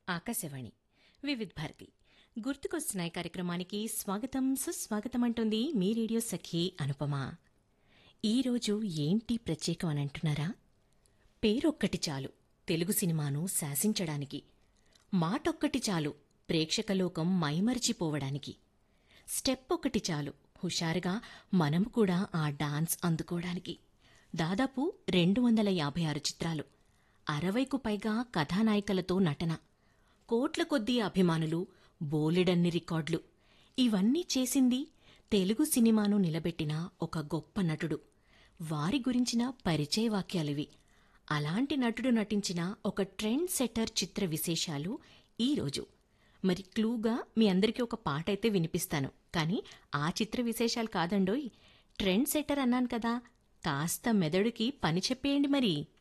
ఆకాశవాణి వివిధ్ భారతి గుర్తుకొస్తున్నాయి కార్యక్రమానికి స్వాగతం సుస్వాగతం అంటుంది మీ రేడియో సఖి అనుపమ ఈరోజు ఏంటి ప్రత్యేకం అని అంటున్నారా పేరొక్కటి చాలు తెలుగు సినిమాను శాసించడానికి మాటొక్కటి చాలు ప్రేక్షకలోకం మైమరిచిపోవడానికి స్టెప్ ఒకటి చాలు హుషారుగా మనం కూడా ఆ డాన్స్ అందుకోవడానికి దాదాపు రెండు వందల యాభై ఆరు చిత్రాలు అరవైకు పైగా కథానాయికలతో నటన కోట్ల కొద్దీ అభిమానులు బోలెడన్ని రికార్డులు ఇవన్నీ చేసింది తెలుగు సినిమాను నిలబెట్టిన ఒక గొప్ప నటుడు వారి గురించిన పరిచయ వాక్యాలివి అలాంటి నటుడు నటించిన ఒక ట్రెండ్ సెటర్ చిత్ర విశేషాలు ఈరోజు మరి క్లూగా మీ అందరికీ ఒక పాట అయితే వినిపిస్తాను కానీ ఆ చిత్ర విశేషాలు కాదండోయ్ ట్రెండ్ సెటర్ అన్నాను కదా కాస్త మెదడుకి పని చెప్పేయండి మరి